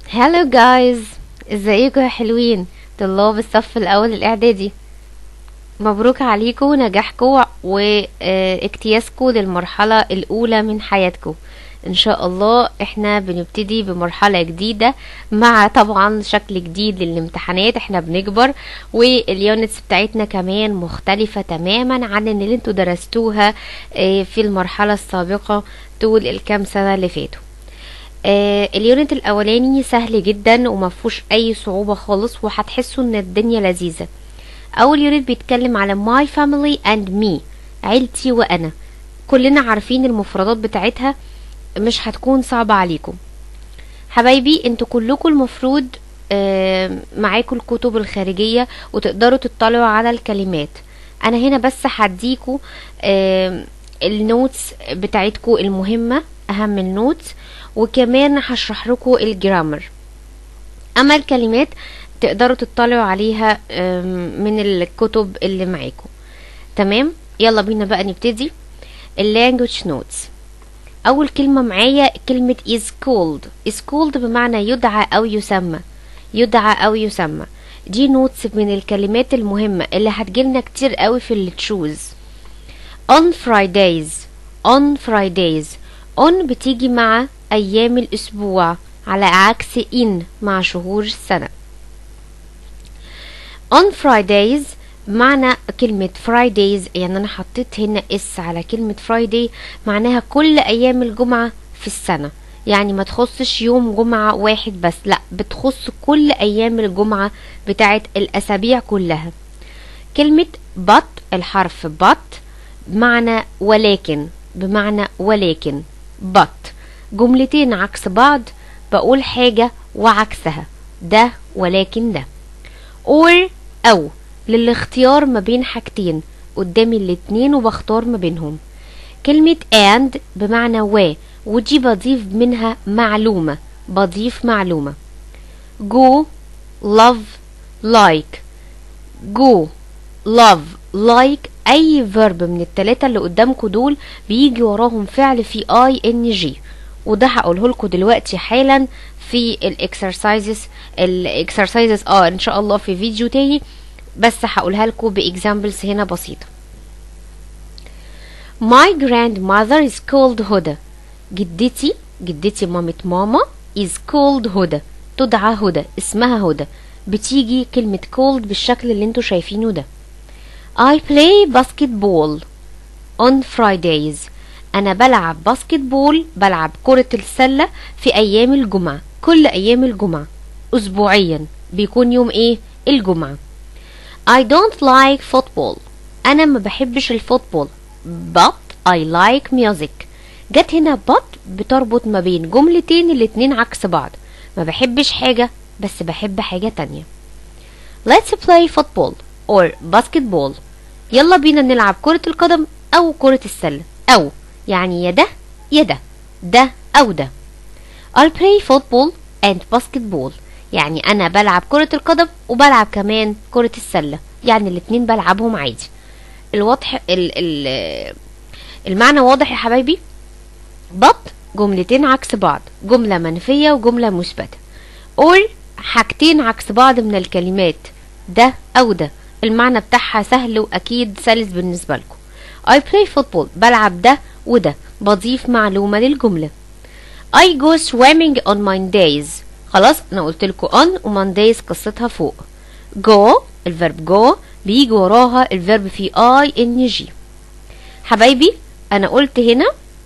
هالو جايز ازيكم يا حلوين طلاب الصف الاول الاعدادي مبروك عليكم نجاحكم واجتيازكم للمرحلة الاولى من حياتكم ان شاء الله احنا بنبتدي بمرحلة جديدة مع طبعا شكل جديد للامتحانات احنا بنكبر واليونتس بتاعتنا كمان مختلفة تماما عن اللي انتوا درستوها آه، في المرحلة السابقة طول الكام سنة اللي فاتوا آه اليونت الاولاني سهل جدا ومفهوش اي صعوبة خالص وهتحسوا ان الدنيا لذيذة اول يونت بيتكلم على my family and me عيلتي وانا كلنا عارفين المفردات بتاعتها مش هتكون صعبة عليكم حبايبي انتوا كلكم المفروض آه معاكم الكتب الخارجية وتقدروا تطلعوا على الكلمات انا هنا بس هديكوا آه النوتس بتاعتكم المهمة اهم النوتس وكمان هشرح لكم الجرامر اما الكلمات تقدروا تطلعوا عليها آم، من الكتب اللي معاكم تمام يلا بينا بقى نبتدي اللانجوج نوتس اول كلمة معايا كلمة is called is called بمعنى يدعى او يسمى يدعى او يسمى دي نوتس من الكلمات المهمة اللي هتجيلنا كتير قوي في التشوز on Fridays on Fridays on بتيجي مع أيام الأسبوع على عكس in مع شهور السنة on Fridays معنى كلمة Fridays يعني أنا حطيت هنا اس على كلمة Friday معناها كل أيام الجمعة في السنة يعني ما تخصش يوم جمعة واحد بس لا بتخص كل أيام الجمعة بتاعت الأسابيع كلها كلمة but الحرف but بمعنى ولكن بمعنى ولكن but جملتين عكس بعض بقول حاجة وعكسها ده ولكن ده or أو للاختيار ما بين حاجتين قدامي الاتنين وبختار ما بينهم كلمة and بمعنى و ودي بضيف منها معلومة بضيف معلومة go love like go love like اي verb من التلاتة اللي قدامكم دول بيجي وراهم فعل في اي ان جي وده هقوله لكم دلوقتي حالا في الاكسرسايزز الاكسرسايزز اه ان شاء الله في فيديو تاني بس هقولها لكم باكزامبلز هنا بسيطه My grandmother is called هدى جدتي جدتي مامة ماما is called هدى تدعى هدى اسمها هدى بتيجي كلمة called بالشكل اللي انتوا شايفينه ده I play basketball on Fridays أنا بلعب باسكت بول بلعب كرة السلة في أيام الجمعة كل أيام الجمعة أسبوعيا بيكون يوم إيه؟ الجمعة I don't like football أنا ما بحبش الفوتبول but I like music جت هنا but بتربط ما بين جملتين الاتنين عكس بعض ما بحبش حاجة بس بحب حاجة تانية Let's play football or basketball يلا بينا نلعب كرة القدم أو كرة السلة أو يعني يا ده يا ده ده أو ده I'll play football and basketball يعني أنا بلعب كرة القدم وبلعب كمان كرة السلة يعني الاتنين بلعبهم عادي الواضح ال ال المعنى واضح يا حبايبي but جملتين عكس بعض جملة منفية وجملة مثبتة or حاجتين عكس بعض من الكلمات ده أو ده المعنى بتاعها سهل وأكيد سلس بالنسبة لكم I play football بلعب ده وده بضيف معلومة للجملة I go swimming on Mondays خلاص أنا قلت لكم on و Mondays قصتها فوق go الفيرب go بيجي وراها الفيرب في I N G حبايبي أنا قلت هنا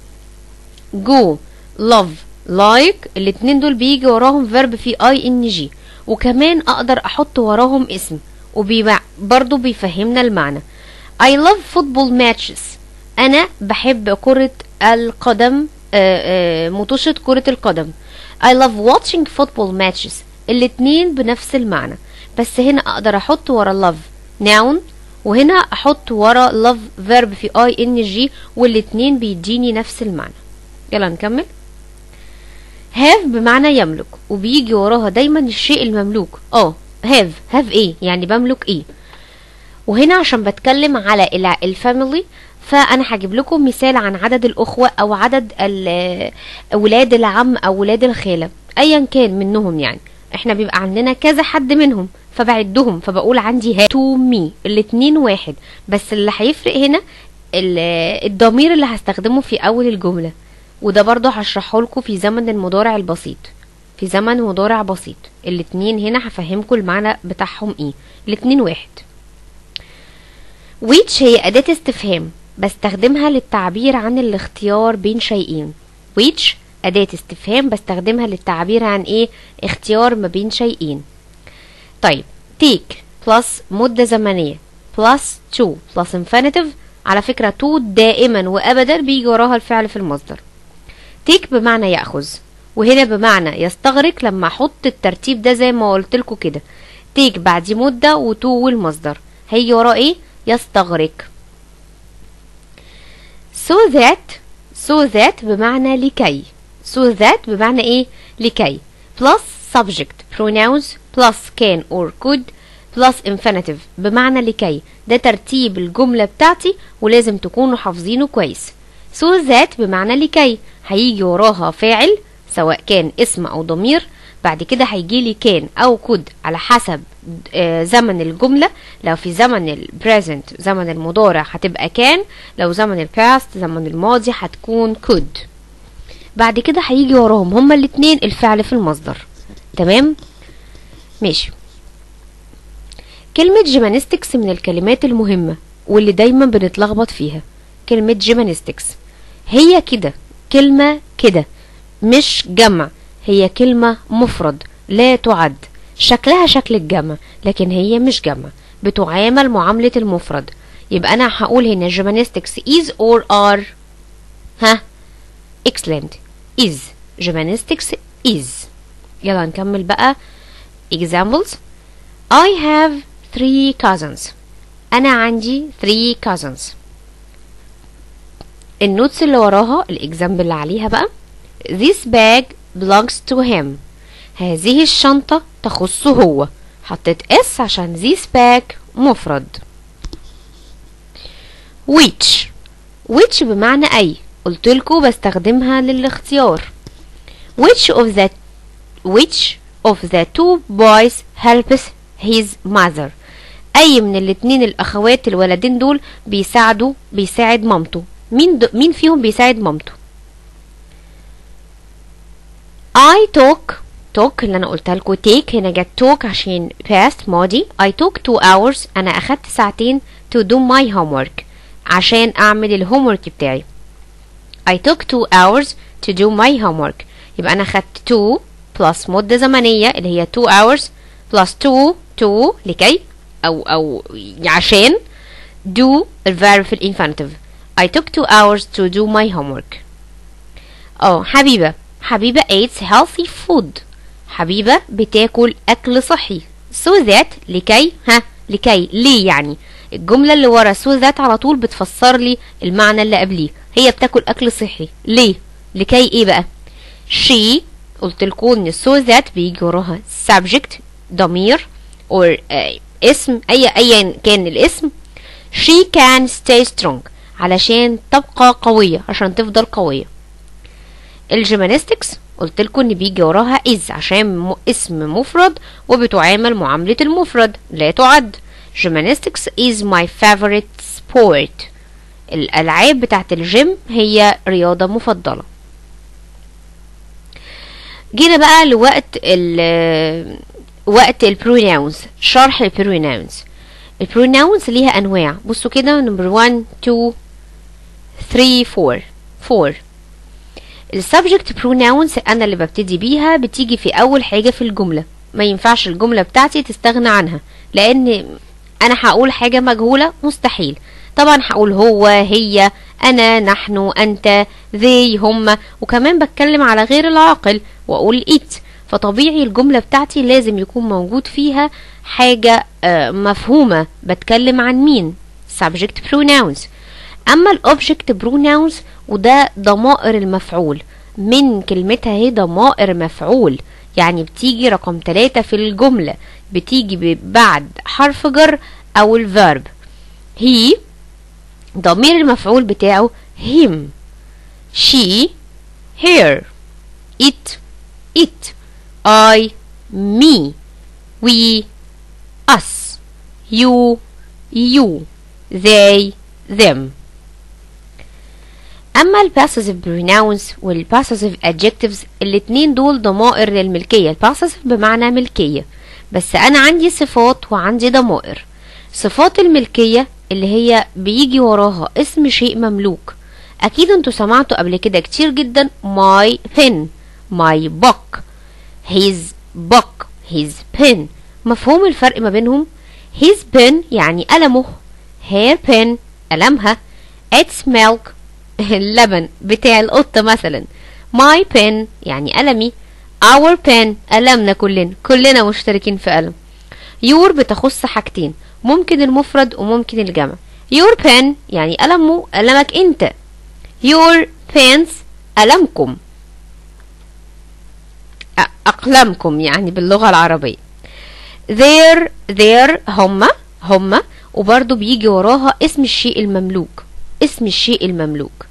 go love like الاتنين دول بيجي وراهم فيرب في اي ان جي وكمان اقدر احط وراهم اسم وبرضه بيفهمنا المعنى I love football matches انا بحب كرة القدم آه، آه، مطوشة كرة القدم I love watching football matches الاتنين بنفس المعنى بس هنا اقدر احط ورا love noun وهنا احط ورا love verb في اي ان جي والاتنين بيديني نفس المعنى يلا نكمل have بمعنى يملك وبيجي وراها دايما الشيء المملوك اه have have ايه يعني بملك ايه وهنا عشان بتكلم على الع- الفاميلي فانا هجيب لكم مثال عن عدد الاخوه او عدد ال- ولاد العم او ولاد الخاله ايا كان منهم يعني احنا بيبقى عندنا كذا حد منهم فبعدهم فبقول عندي ها تو مي الاتنين واحد بس اللي هيفرق هنا ال- الضمير اللي هستخدمه في اول الجملة وده برضه هشرحه لكم في زمن المضارع البسيط في زمن مضارع بسيط الاتنين هنا هفهمكم المعنى بتاعهم ايه الاتنين واحد which هي أداة استفهام بستخدمها للتعبير عن الاختيار بين شيئين which أداة استفهام بستخدمها للتعبير عن ايه اختيار ما بين شيئين طيب take plus مدة زمنية plus to plus infinitive على فكرة to دائما وأبدا بيجي وراها الفعل في المصدر take بمعنى يأخذ وهنا بمعنى يستغرق لما احط الترتيب ده زي ما قلت لكم كده take بعديه مدة وتو والمصدر هيجي وراه ايه يستغرق so that so that بمعنى لكي so that بمعنى ايه لكي plus subject pronouns plus can or could plus infinitive بمعنى لكي ده ترتيب الجملة بتاعتي ولازم تكونوا حافظينه كويس so that بمعنى لكي هيجي وراها فاعل سواء كان اسم او ضمير بعد كده هيجي لي كان او كود على حسب آه، زمن الجملة لو في زمن البريزنت زمن المضارع هتبقى كان لو زمن الباست زمن الماضي هتكون كود بعد كده هيجي وراهم هما الاتنين الفعل في المصدر تمام ماشي كلمة جيمانيستكس من الكلمات المهمة واللي دايما بنتلخبط فيها كلمة جيمانيستكس هي كده كلمة كده مش جمع هي كلمة مفرد لا تعد شكلها شكل الجمع لكن هي مش جمع بتعامل معاملة المفرد يبقى أنا هقول هنا gymnastics is or are ها excellent is gymnastics is يلا نكمل بقى examples I have three cousins أنا عندي three cousins النوتس اللي وراها الإكزامبل اللي عليها بقى This bag belongs to him هذه الشنطة تخصه هو حطيت اس عشان this bag مفرد which which بمعنى أي قلتلكوا بستخدمها للاختيار which of the which of the two boys helps his mother أي من الاتنين الأخوات الولدين دول بيساعدوا بيساعد مامته مين د... مين فيهم بيساعد مامته I took took اللي انا قلتها لكم take هنا جت took عشان past ماضي I took two hours انا اخدت ساعتين to do my homework عشان اعمل الهومورك بتاعي I took two hours to do my homework يبقى انا خدت two plus مدة زمنية اللي هي two hours plus two to لكي او او عشان do الverb في الانفانتيف I took two hours to do my homework اه حبيبة حبيبة eats healthy food حبيبة بتاكل أكل صحي so that لكي ها لكي ليه يعني الجملة اللي ورا so that على طول بتفسر لي المعنى اللي قبليه هي بتاكل أكل صحي ليه لكي ايه بقى she قلت لكم ان so that بيجي وراها subject ضمير or uh, اسم اي ايا كان الاسم she can stay strong علشان تبقى قوية عشان تفضل قوية الجيمانيستكس قلت لكم ان بيجي وراها از عشان م... اسم مفرد وبتعامل معاملة المفرد لا تعد جيمانيستكس is my favorite sport الألعاب بتاعت الجيم هي رياضة مفضلة جينا بقى لوقت ال وقت البروناونز شرح البروناونز البروناونز ليها انواع بصوا كده نمبر 1 2 3 4 4 السبجكت بروناونز انا اللي ببتدي بيها بتيجي في اول حاجه في الجمله ما ينفعش الجمله بتاعتي تستغنى عنها لان انا هقول حاجه مجهوله مستحيل طبعا هقول هو هي انا نحن انت ذي هم وكمان بتكلم على غير العاقل واقول ات فطبيعي الجمله بتاعتي لازم يكون موجود فيها حاجه آه مفهومه بتكلم عن مين subject pronouns اما الاوبجكت بروناونز وده ضمائر المفعول من كلمتها هي ضمائر مفعول يعني بتيجي رقم ثلاثة في الجملة بتيجي بعد حرف جر او الفيرب هي ضمير المفعول بتاعه him she her it it I me we us you you they them اما ال possessive pronouns وال possessive adjectives الاتنين دول ضمائر للملكية ال possessive بمعنى ملكية بس انا عندي صفات وعندي ضمائر صفات الملكية اللي هي بيجي وراها اسم شيء مملوك اكيد انتوا سمعتوا قبل كده كتير جدا my pen my book his book his pen مفهوم الفرق ما بينهم his pen يعني قلمه her pen قلمها its milk اللبن بتاع القطة مثلا my pen يعني قلمي our pen قلمنا كلنا كلنا مشتركين في قلم your بتخص حاجتين ممكن المفرد وممكن الجمع your pen يعني قلمه قلمك انت your pens قلمكم أ- أقلامكم يعني باللغة العربية their their هما هما وبرضو بيجي وراها اسم الشيء المملوك اسم الشيء المملوك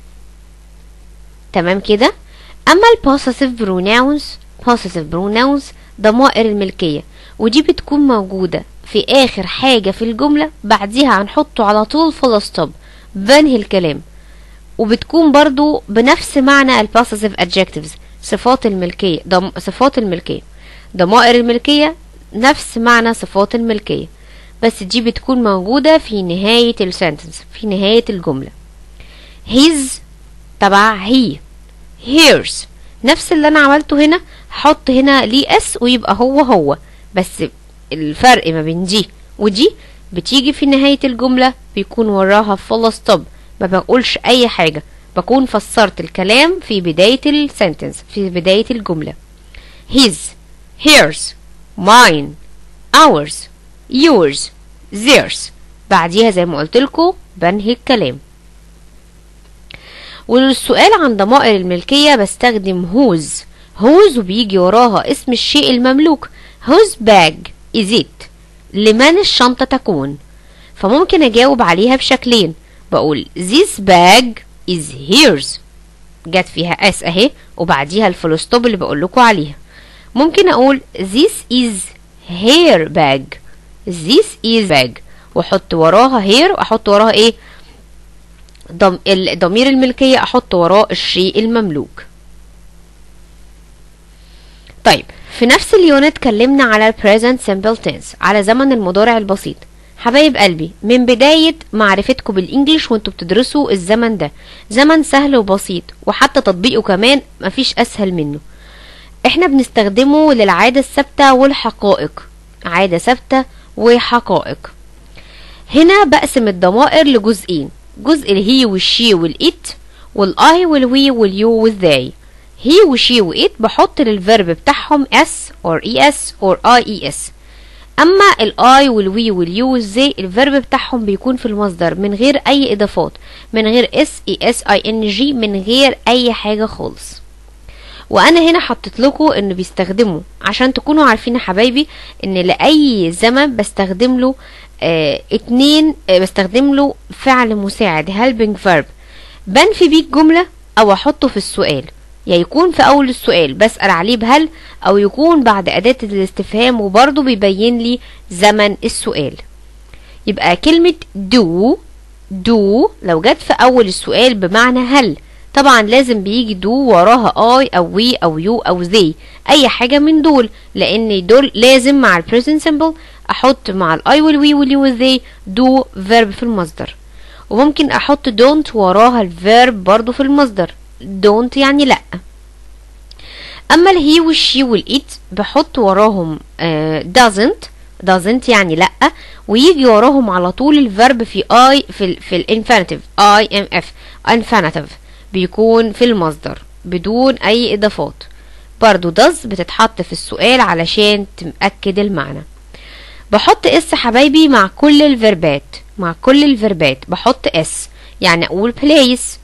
تمام كده اما ال possessive pronouns possessive pronouns ضمائر الملكية ودي بتكون موجودة في اخر حاجة في الجملة بعديها هنحطه على طول full stop بنهي الكلام وبتكون برضو بنفس معنى ال possessive adjectives صفات الملكية ضم... صفات الملكية ضمائر الملكية نفس معنى صفات الملكية بس دي بتكون موجودة في نهاية السنتنس في نهاية الجملة his تبع هي hears نفس اللي انا عملته هنا حط هنا ليه اس ويبقى هو هو بس الفرق ما بين دي ودي بتيجي في نهاية الجملة بيكون وراها full stop ما بقولش اي حاجة بكون فسرت الكلام في بداية السنتنس في بداية الجملة his hers mine ours yours theirs بعديها زي ما قلت لكم بنهي الكلام والسؤال عن ضمائر الملكية بستخدم whose whose وبيجي وراها اسم الشيء المملوك whose bag is it لمن الشنطة تكون فممكن أجاوب عليها بشكلين بقول this bag is hers جت فيها اس اهي وبعديها الفلوستوب اللي بقول لكم عليها ممكن اقول this is her bag this is bag واحط وراها here واحط وراها ايه ضم... ضمير الملكية احط وراه الشيء المملوك طيب في نفس اليونت اتكلمنا على present simple tense على زمن المضارع البسيط حبايب قلبي من بداية معرفتكم بالانجليش وانتوا بتدرسوا الزمن ده زمن سهل وبسيط وحتى تطبيقه كمان مفيش اسهل منه احنا بنستخدمه للعادة الثابتة والحقائق عادة ثابتة وحقائق هنا بقسم الضمائر لجزئين جزء الهي والشي والإت والاي والوي واليو والذاي هي وشي وإت بحط للفيرب بتاعهم اس or es or ies اما الاي والوي واليو والزي الفيرب بتاعهم بيكون في المصدر من غير اي اضافات من غير اس اي اس اي ان جي من غير اي حاجه خالص وانا هنا حطيت لكم انه بيستخدموا عشان تكونوا عارفين يا حبايبي ان لاي زمن بستخدم له آه اتنين آه بستخدم له فعل مساعد helping verb بنفي بيه الجمله او احطه في السؤال يا يكون في اول السؤال بسأل عليه بهل او يكون بعد اداة الاستفهام وبرضه بيبين لي زمن السؤال يبقى كلمة do do لو جت في اول السؤال بمعنى هل طبعا لازم بيجي دو وراها اي او وي او يو او زي اي حاجة من دول لان دول لازم مع البريزنت سيمبل احط مع الاي والوي واليو والزي دو فيرب في المصدر وممكن احط don't وراها الفيرب برضو في المصدر don't يعني لا اما الهي والشي والإت بحط وراهم uh, doesn't doesn't يعني لا ويجي وراهم على طول الفيرب في اي في ال في الانفينيتيف اي ام اف infinitive بيكون في المصدر بدون اي اضافات برضو does بتتحط في السؤال علشان تأكد المعنى بحط اس حبايبي مع كل الفيربات مع كل الفيربات بحط اس يعني اقول place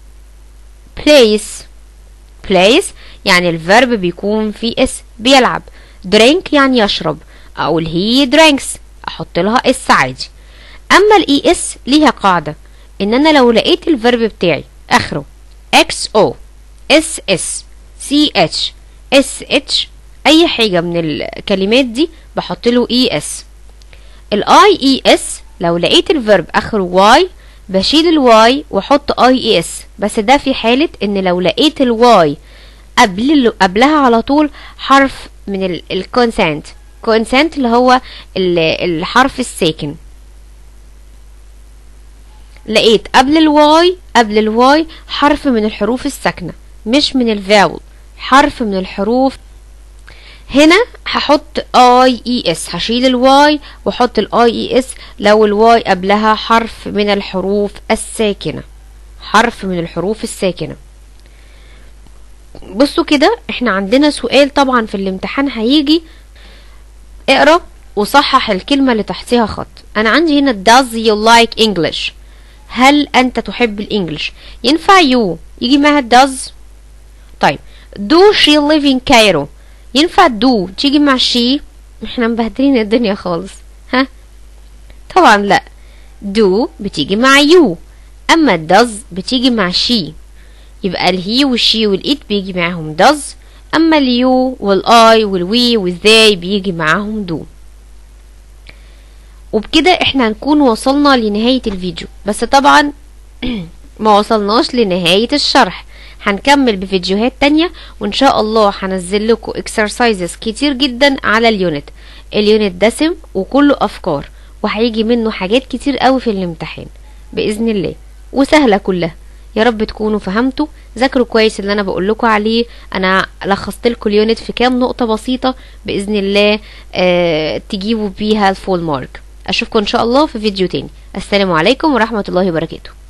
place place يعني الفيرب بيكون فيه اس بيلعب drink يعني يشرب اقول he drinks احط لها اس عادي اما الاي اس ليها قاعدة ان انا لو لقيت الفيرب بتاعي اخره اكس او اس اس سي اتش اس اتش اي حاجه من الكلمات دي بحط له اي اس الاي اي اس لو لقيت الفيرب اخره واي بشيل الواي واحط اي اي اس بس ده في حاله ان لو لقيت الواي قبل قبلها على طول حرف من الكونسنت كونسنت اللي هو ال- الحرف الساكن لقيت قبل الواي قبل الواي حرف من الحروف الساكنة مش من الفاول حرف من الحروف هنا هحط اي اي اس هشيل الواي واحط الاي اي اس لو الواي قبلها حرف من الحروف الساكنة حرف من الحروف الساكنة بصوا كده احنا عندنا سؤال طبعا في الامتحان هيجي اقرا وصحح الكلمة اللي تحتها خط انا عندي هنا does you like English هل انت تحب الانجليش ينفع you يجي معها does طيب do she live in Cairo ينفع do تيجي مع she احنا مبهدلين الدنيا خالص ها طبعا لا do بتيجي مع you اما does بتيجي مع she يبقى الهي والشي والإت بيجي معاهم does أما اليو والآي والوي والذاي بيجي معاهم do وبكده احنا هنكون وصلنا لنهاية الفيديو بس طبعا ما وصلناش لنهاية الشرح هنكمل بفيديوهات تانية وان شاء الله هنزل لكم exercises كتير جدا على اليونت اليونت دسم وكله افكار وهيجي منه حاجات كتير قوي في الامتحان باذن الله وسهله كلها يا رب تكونوا فهمتوا ذاكروا كويس اللي انا بقول لكم عليه انا لخصت لكم اليونت في كام نقطه بسيطه باذن الله آه تجيبوا بيها الفول مارك اشوفكم ان شاء الله في فيديو تاني السلام عليكم ورحمه الله وبركاته